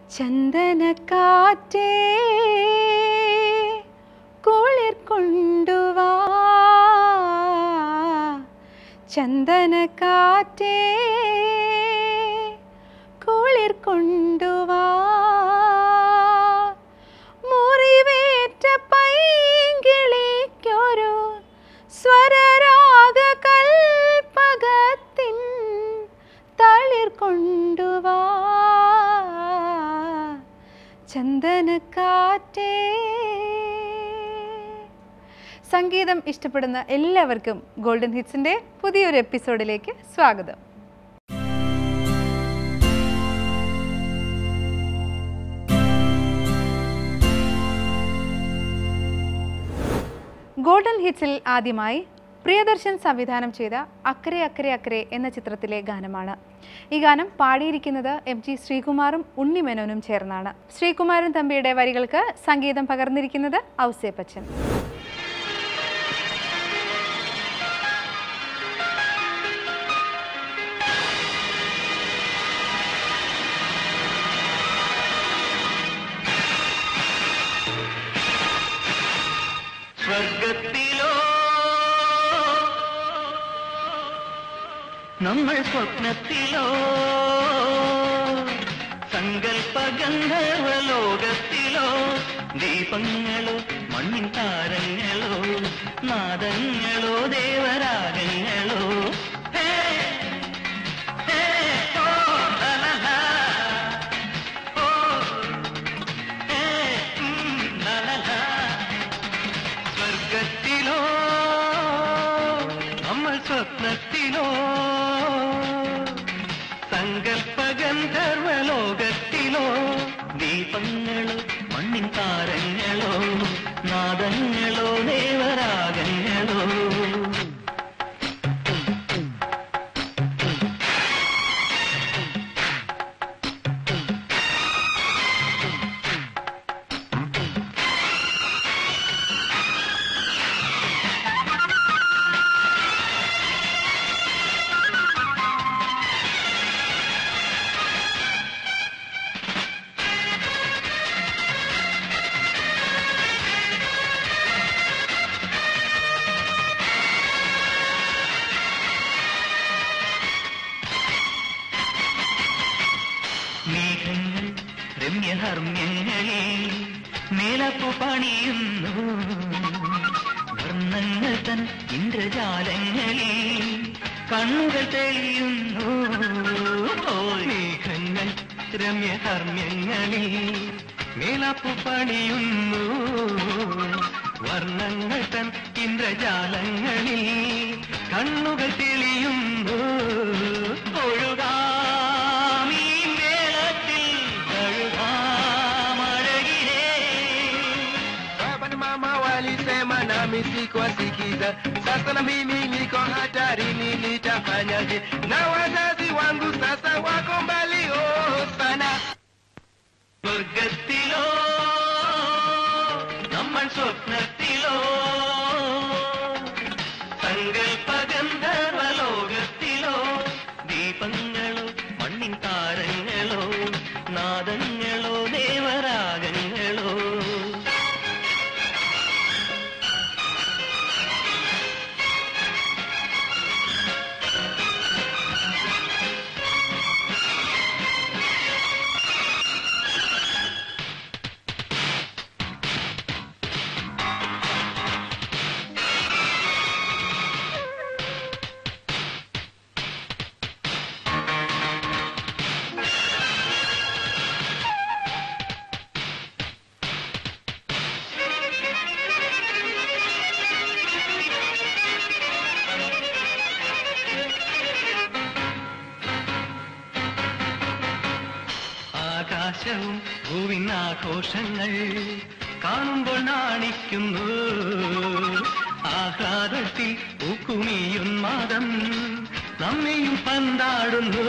ചന്ദനക്കാറ്റേ കുളിർ കൊണ്ടുവാ ചന്ദനക്കാറ്റേ കുളിർ കൊണ്ടുവാ മുറിവേറ്റ പൈങ്കിളിക്കൊരു സ്വരരാഗ കൽപ്പകത്തിൻ തളിർ കൊണ്ടുവാ ചന്ദനക്കാറ്റേ സംഗീതം ഇഷ്ടപ്പെടുന്ന എല്ലാവർക്കും ഗോൾഡൻ ഹിറ്റ്സിൻ്റെ പുതിയൊരു എപ്പിസോഡിലേക്ക് സ്വാഗതം ഗോൾഡൻ ഹിറ്റ്സിൽ ആദ്യമായി പ്രിയദർശൻ സംവിധാനം ചെയ്ത അക്കരെ അക്കരെ അക്കരെ എന്ന ചിത്രത്തിലെ ഗാനമാണ് ഈ ഗാനം പാടിയിരിക്കുന്നത് എം ജി ശ്രീകുമാറും ഉണ്ണിമേനോനും ചേർന്നാണ് ശ്രീകുമാരൻ തമ്പിയുടെ വരികൾക്ക് സംഗീതം പകർന്നിരിക്കുന്നത് ഔസേപ്പച്ചൻ സ്വർഗത്തിലോ നമ്മൾ സ്വപ്നത്തിലോ സങ്കൽപ്പ ഗന്ധർവലോകത്തിലോ ദീപങ്ങളോ മണ്ണിൻ താരങ്ങളോ നാദങ്ങളോ ദേവരാഗങ്ങളോ ഹേ, ഹേ, ഓ, ലലലാ, ഓ, ഹേ, ഉം, ലലലാ. സ്വർഗത്തിലോ നമ്മൾ സ്വപ്നത്തിലോ സങ്കൽപ്പ ഗന്ധർവലോകത്തിലോ ദീപങ്ങളോ മണ്ണിൻ താരങ്ങളോ നാദങ്ങളോ ദേവരാഗങ്ങളോ മേഘങ്ങൾ രമ്യഹർമ്മ്യങ്ങളെ മേലപ്പു പണിയുന്നു വർണ്ണങ്ങൾ തൻ ഇന്ദ്രജാലങ്ങളെ കണ്ണുകൾ തെളിയുന്നു ഓ, മേഘങ്ങൾ രമ്യഹർമ്മ്യങ്ങളെ മേലപ്പു പണിയുന്നു വർണ്ണങ്ങൾ തൻ ഇന്ദ്രജാലങ്ങളിൽ കണ്ണുകൾ തെളിയുന്നു ഒഴുകാമീ മേളത്തിൽ കഴുകാമഴകിലേ Baba na mama walisema nami sikuwasikiza. Sasa na mimi niko hatarini, nitafanyaje? Na wazazi wangu sasa wako mbali oh sana. സ്വർഗത്തിലോ നമ്മൾ സ്വപ്നത്തിലോ സങ്കൽപ്പ ഗന്ധർവലോകത്തിലോ ദീപങ്ങളോ മണ്ണിൻ താരങ്ങളോ നാദങ്ങളോ ദേവരാഗങ്ങളോ ആകാശവും ഭൂവിനാഘോഷങ്ങൾ കാണുമ്പോൾ നാണിക്കുന്നു ആഹ്ലാദത്തിൽ പൂക്കുമിയുന്മാദം നമ്മയും പന്താടുന്നു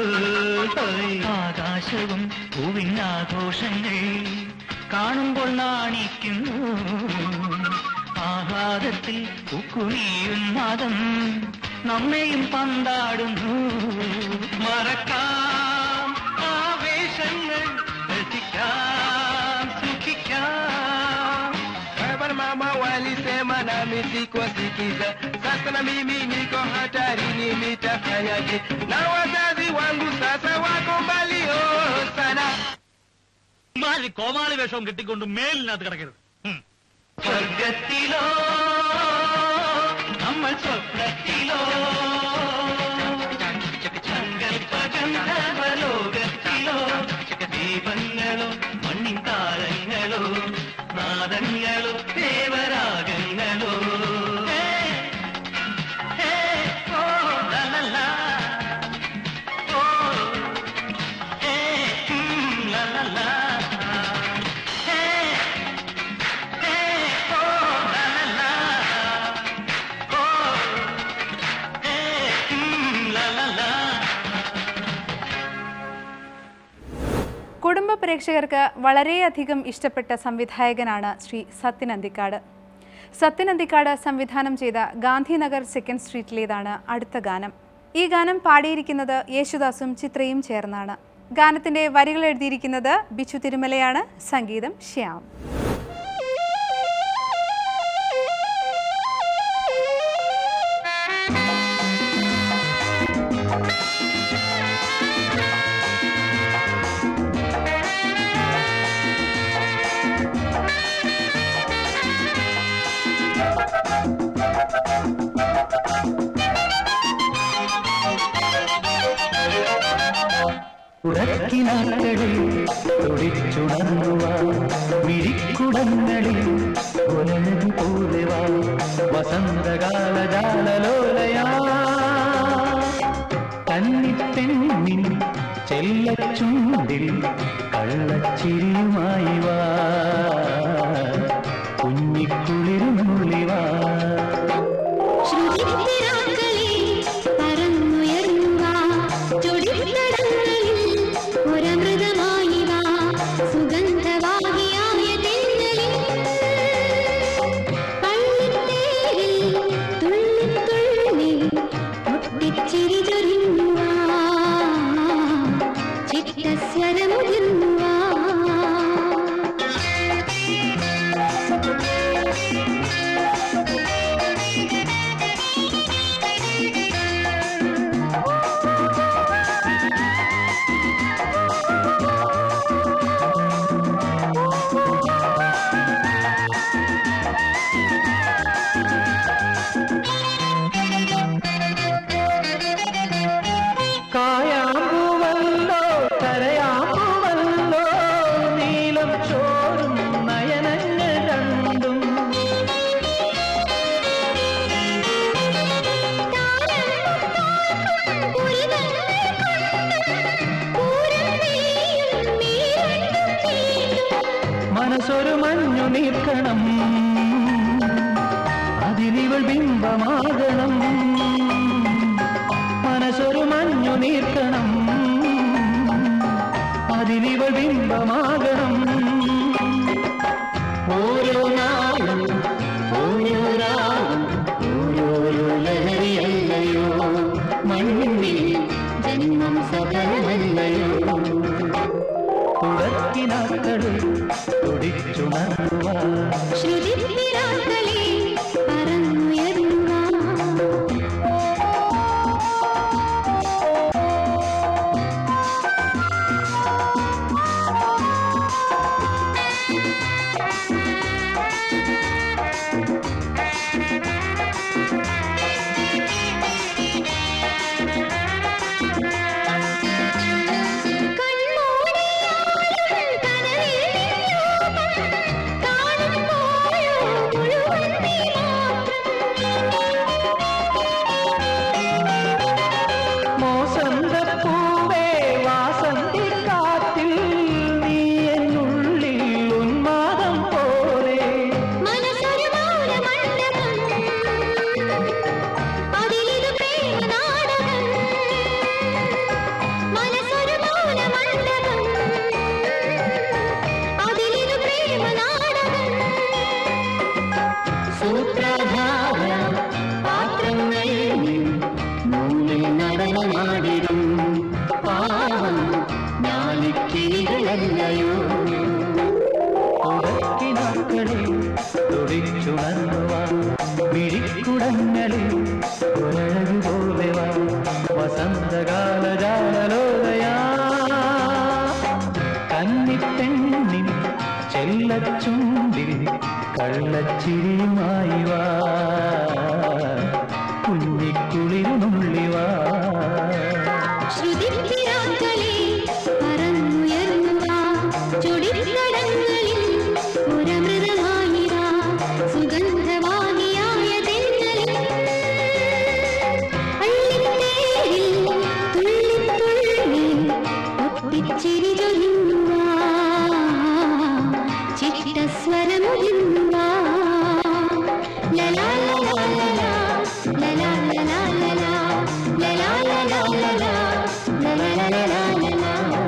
ആകാശവും ഭൂവിനാഘോഷങ്ങൾ കാണുമ്പോൾ നാണിക്കുന്നു ആഹ്ലാദത്തിൽ പൂക്കുമിയുന്മാദം നമ്മയും പന്താടുന്നു മറക്കാം ആവേശങ്ങൾ രസിക്കാം Hamisi kuwasikiza. Sasa na mimi niko hatarini, nitafanyaje? Na wazazi wangu sasa wako mbali oh, sana. മാതിരി കോമാളി വേഷവും കിട്ടിക്കൊണ്ട് മേലിനകത്ത് കിടക്കരുത് ഉം. സ്വർഗത്തിലോ നമ്മൾ സ്വപ്നത്തിലോ സങ്കല്പഗന്ധർവലോകത്തിലോ ദീപങ്ങളോ മണ്ണിൻ താരങ്ങളോ നാദങ്ങളോ ദേവരാഗങ്ങളോ ഹേ, ഹേ, ഓ, ലലലാ. ഓ, ഹേ, ഉം, ലലലാ. ഹേ, ഹേ, ഓ, ലലലാ. ഓ, ഹേ, ഉം, ലലലാ. കുടുംബ പ്രേക്ഷകർക്ക് വളരെയധികം ഇഷ്ടപ്പെട്ട സംവിധായകനാണ് ശ്രീ സത്യൻ അന്തിക്കാട് സത്യൻ അന്തിക്കാട് സംവിധാനം ചെയ്ത ഗാന്ധിനഗർ സെക്കൻഡ് സ്ട്രീറ്റിലേതാണ് അടുത്ത ഗാനം ഈ ഗാനം പാടിയിരിക്കുന്നത് യേശുദാസും ചിത്രയും ചേർന്നാണ് ഗാനത്തിന്റെ വരികൾ എഴുതിയിരിക്കുന്നത് ബിച്ചു തിരുമലയാണ് സംഗീതം ശ്യാം ഉറക്കിനാക്കളിൽ തുടിച്ചുണർന്നുവ മിഴിക്കുടങ്ങളിൽ ഒലനതി പോലെവ വസന്തകാല ജാലലോലയാ കന്നിപ്പെണ്ണിൻ ചെല്ലച്ചുണ്ടിൽ കള്ളച്ചിരിയുമായി വാ കുഞ്ഞിക്കുളിരുന്നുള്ളിവാ ശ്രുതിത്തിരാക്കളെ പറന്നുയർന്നുവാ ചൊടിത്തടങ്ങളിൽ ഒരമൃതമായി വാ സുഗന്ധവാഹിയായ തെന്നലിൽ പള്ളിത്തേരിൽ തുള്ളിത്തുള്ളി പൊട്ടിച്ചിരി ചൊരിഞ്ഞുവാ ചിട്ടസ്വരമുതിർന്നുവാ കായാമ്പുവല്ലോ കരയാമ്പുവല്ലോ നീലം ചോരും നയനങ്ങൾ രണ്ടും മനസ്സൊരു മഞ്ഞു നീർക്കണം അതിലിവൾ ബിംബമാകണം മനസ്സൊരു മഞ്ഞു നീർക്കണം അതിലിവൾ ബിംബമാകണം ഓരോ നാളും ഓരോ രാവും ഓരോരോ ലഹരിയല്ലയോ മണ്ണിൽ ജന്മം സഫലമല്ലയോ ഉടക്കിനാക്കളിൽ തുടിച്ചുണർന്നുവാ ശ്രുതിത്തിരാക്കളെ പറന്നുയർന്നുവാ കൺമൂടിയാലും കനവിൽ രൂപം കാണുമ്പോഴോ മുഴുവൻ നീ മാത്രം മോസന്തപ്പൂവേ വാസന്തി കാറ്റിൽ നീ എന്നുള്ളിൽ ഉന്മാദം പോലെ മനസ്സൊരു മൗനമണ്ഡപം അതിലിതു പ്രേമനാടകം മനസ്സൊരു മൗനമണ്ഡപം അതിലിതു പ്രേമനാടകം സൂത്രധാര പാത്രങ്ങൾ മുന്നിൽ നടനമാടിടും പാവം ഞാലിക്കീകളല്ലയോ ഉടക്കിനാക്കളെ തുടിച്ചുണർന്നുവാ മിഴി വസന്തകാല ജാലലോലയാ കന്നിപ്പെണ്ണിൻ ചെല്ലച്ചുണ്ടിൽ കള്ളച്ചിരിയുമായി വാ കുഞ്ഞിക്കുളിരുന്നുള്ളിവാ ശ്രുതിത്തിരാക്കളെ പറന്നുയർന്നുവാ ചുടിത്തടങ്ങളിൽ പുരമൃതമായിരാ സുഗന്ധവാഹിയായ തെന്നലിൽ അള്ളിത്തേരിൽ തുള്ളിത്തുള്ളി ഒത്തിച്ചിരി ചൊല്ലുവാ ചിട്ടസ്വരമുരുന്നുവാ ലലാ ലലാ ലലാ ലലാ ലലാ ലലാ ലലാ ലലാ ലലാ ലലാ ലലാ ലലാ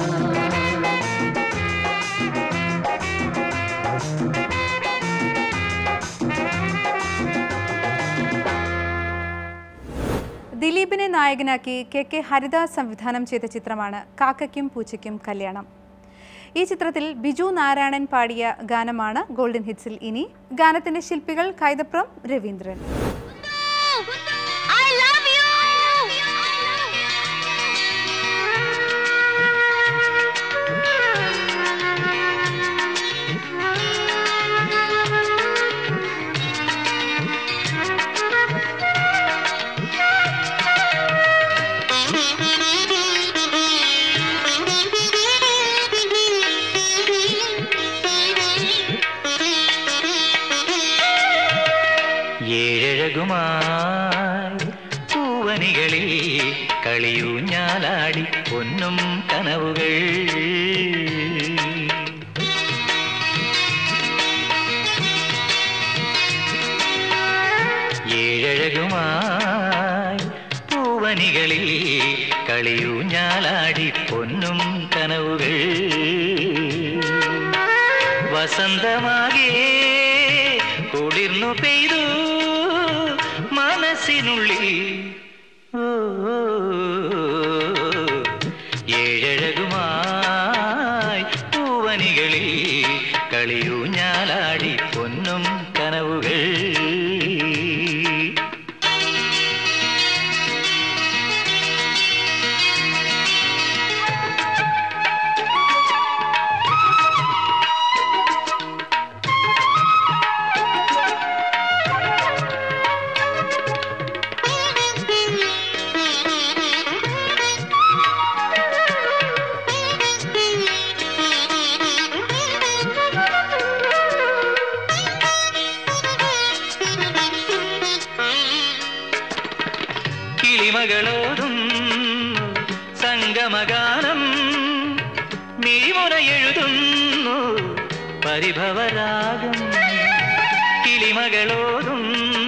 ദിലീപിനെ നായകനാക്കി കെ കെ ഹരിദാസ് സംവിധാനം ചെയ്ത ചിത്രമാണ് കാക്കയ്ക്കും പൂച്ചയ്ക്കും കല്യാണം ഈ ചിത്രത്തിൽ ബിജു നാരായണൻ പാടിയ ഗാനമാണ് ഗോൾഡൻ ഹിറ്റ്സിൽ ഇനി ഗാനത്തിന്റെ ശില്പികൾ Kaithapram Raveendran I love you. ഏഴഴകുമായി പൂവനികളിൽ കളിയൂഞ്ഞാലാടി പൊന്നും കനവുകൾ ഏഴഴകുമായി പൂവനികളിൽ കളിയൂഞ്ഞാലാടി പൊന്നും കനവുകൾ വസന്തമാകെ കുളിർന്നു പെയ്തു മനസ്സിനുള്ളിൽ ഓ, ഏഴഴകുമായി പൂവനികളിൽ കളിയൂഞ്ഞാലാടി പൊന്നും കനവുകൾ കിളിമകളോതും സംഗമഗാനം മിഴിമുറ എഴുതുന്നു പരിഭവരാഗം കിളിമകളോതും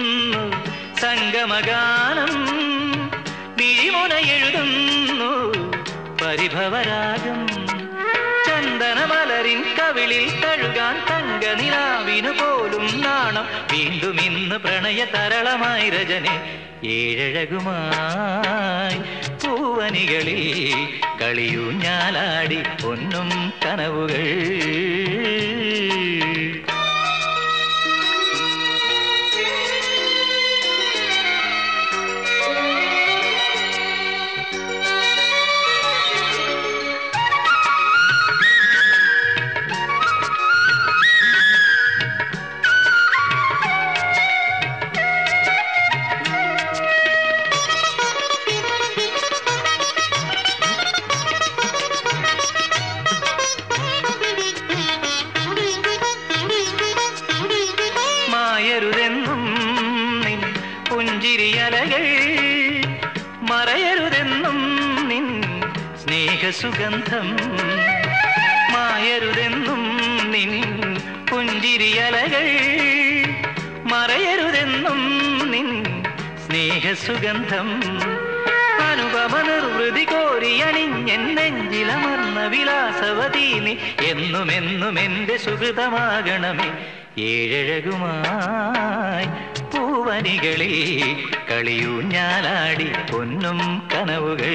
സംഗമഗാനം മിഴിമുറ എഴുതുന്നു പരിഭവരാഗം ചന്ദനമലരിൻ കവിളിൽ തഴുകാൻ തങ്ക നിലാവിനു പോലും നാണം വീണ്ടും ഇന്ന് പ്രണയ തരളമായി രജനെ ഏഴഴകുമായി പൂവനികളിൽ കളിയൂഞ്ഞാലാടി പൊന്നും കനവുകൾ മായരുതെന്നും നിൻ പുഞ്ചിരിയലകൾ മറയരുതെന്നും നിൻ സ്നേഹസുഗന്ധം മായരുതെന്നും നിൻ പുഞ്ചിരിയലകൾ മറയരുതെന്നും നിൻ സ്നേഹസുഗന്ധം അനുപമ നിർവൃതി കോരിയണിഞ്ഞെൻ നെഞ്ചിലമർന്ന വിലാസവതീ നീ എന്നും എന്നും എന്റെ സുഹൃതമാകണമേ ഏഴഴകുമായി പൂവനികളിൽ കളിയൂഞ്ഞാലാടി പൊന്നും കനവുകൾ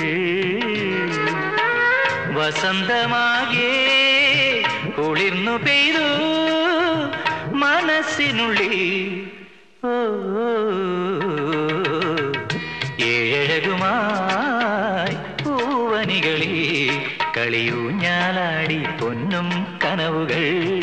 വസന്തമാകെ കുളിർന്നു പെയ്തു മനസ്സിനുള്ളിൽ ഓ ഏഴകുമാ കളിയൂഞ്ഞാലാടി പൊന്നും കനവുകൾ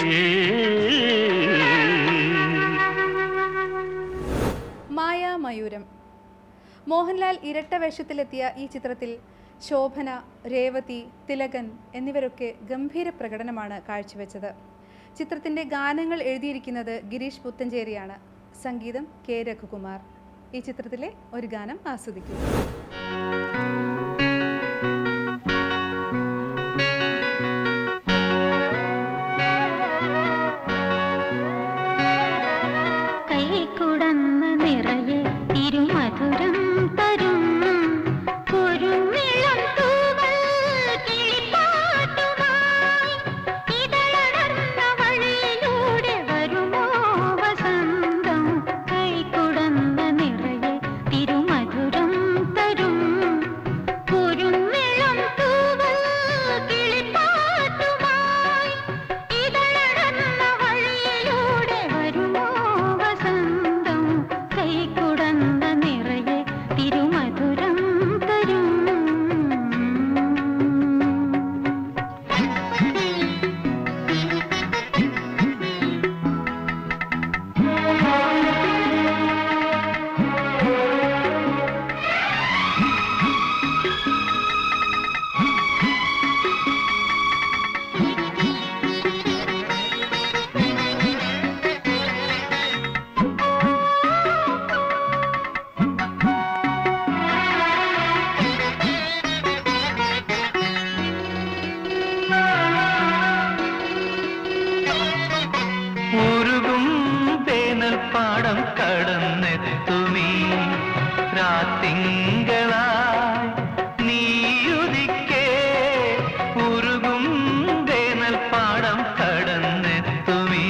മായാമയൂരം മോഹൻലാൽ ഇരട്ട വേഷത്തിലെത്തിയ ഈ ചിത്രത്തിൽ ശോഭന രേവതി തിലകൻ എന്നിവരൊക്കെ ഗംഭീര പ്രകടനമാണ് കാഴ്ചവെച്ചത് ചിത്രത്തിൻ്റെ ഗാനങ്ങൾ എഴുതിയിരിക്കുന്നത് ഗിരീഷ് പുത്തഞ്ചേരിയാണ് സംഗീതം കെ രഘുകുമാർ ഈ ചിത്രത്തിലെ ഒരു ഗാനം ആസ്വദിക്കും കൈക്കുടന്ന നിറയെ തിരുമധുരം തരും കുരുന്നിളം തൂവൽ കിളിപ്പാട്ടുമായി ഇതളടർന്ന വഴിയിലൂടെ വരുമോ വസന്തം കൈക്കുടന്ന നിറയെ തിരുമധുരം തരും കുരുന്നിളം തൂവൽ കിളിപ്പാട്ടുമായി ഇതളടർന്ന വഴിയിലൂടെ വരുമോ വസന്തം കൈക്കുടന്ന നിറയെ തിരുമധുരം തരും ഉരുകും വേനൽ പാടം കടന്നെത്തുമീ രാത്തിങ്കളായി നീയുദിക്കേ ഉരുകും വേനൽ പാടം കടന്നെത്തുമീ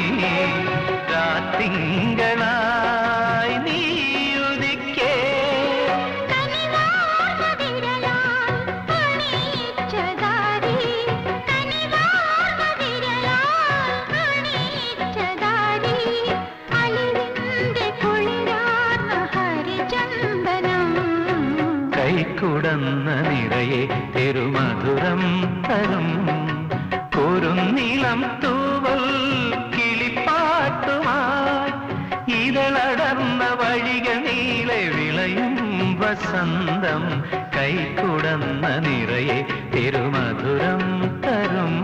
രാത്തിങ്കളായി നീയുദിക്കേ കനിവാർന്ന വിരലാൽ അണിയിച്ചതാരി കനിവാർന്ന വിരലാൽ അണിയിച്ചതാരി അലിവിന്റെ കുളിരാർന്ന ഹരിചന്ദനം കൈക്കുടന്ന നിറയെ തിരുമധുരം തരും കുറുനിളം തൂവൽ കിളിപ്പാട്ടുമായി ഇതളടർന്ന വഴികൾ നീളെ വിളയും വസന്തം കൈക്കുടന്ന നിറയെ തിരുമധുരം തരും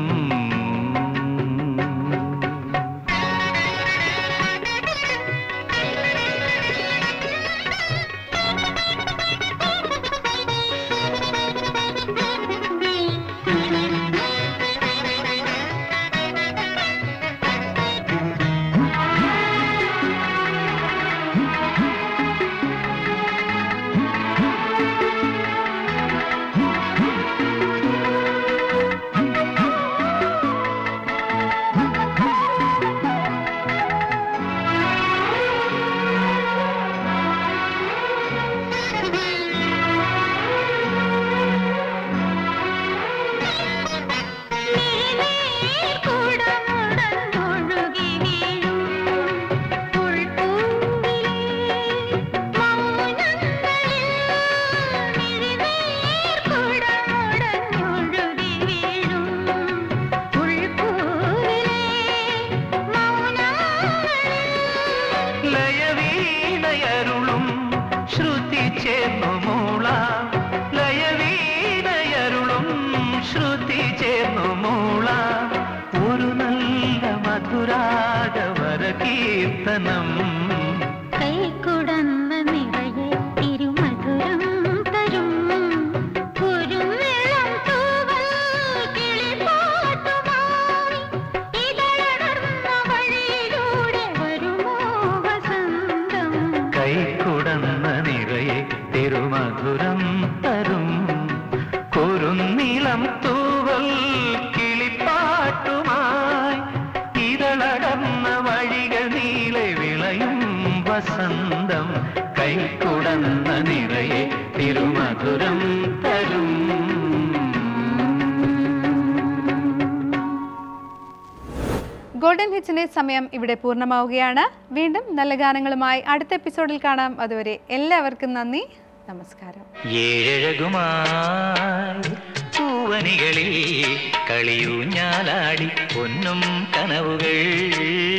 കുടമുടന്നൊഴുകി വീഴും ഉൾപ്പൂവിലെ മൗനങ്ങളിൽ മിഴിനീർ കുടമുടന്നൊഴുകി വീഴും ഉൾപ്പൂവിലെ മൗനങ്ങളിൽ ലയവീണയരുളും ശ്രുതി ചേർന്നു മൂളാം ലയവീണയരുളും ശ്രുതി ചേർന്നു മൂളാം ഒരു നല്ല മധുരാഗവര കീർത്തനം കൈക്കുടന്ന നിറയെ തിരുമധുരം തരും കുരുന്നിളം തൂവൽ കിളിപ്പാട്ടുമായി ഇതളടർന്ന വഴിയിലൂടെ വരുമോ വസന്തം കൈക്കുടന്ന നിറയെ തിരുമധുരം തരും കുറുന്നിളം തൂവൽ കിളിപ്പാട്ടുമായി ഇതളടർന്ന വഴികൾ നീളെ വിളയും വസന്തം കൈക്കുടന്ന നിറയെ തിരുമധുരം തരും ഗോൾഡൻ ഹിറ്റ്സിന്റെ സമയം ഇവിടെ പൂർണ്ണമാവുകയാണ് വീണ്ടും നല്ല ഗാനങ്ങളുമായി അടുത്ത എപ്പിസോഡിൽ കാണാം അതുവരെ എല്ലാവർക്കും നന്ദി നമസ്കാരം ഏഴഴകുമായി പൂവനികളിൽ കളിയൂഞ്ഞാലാടി പൊന്നും കനവുകൾ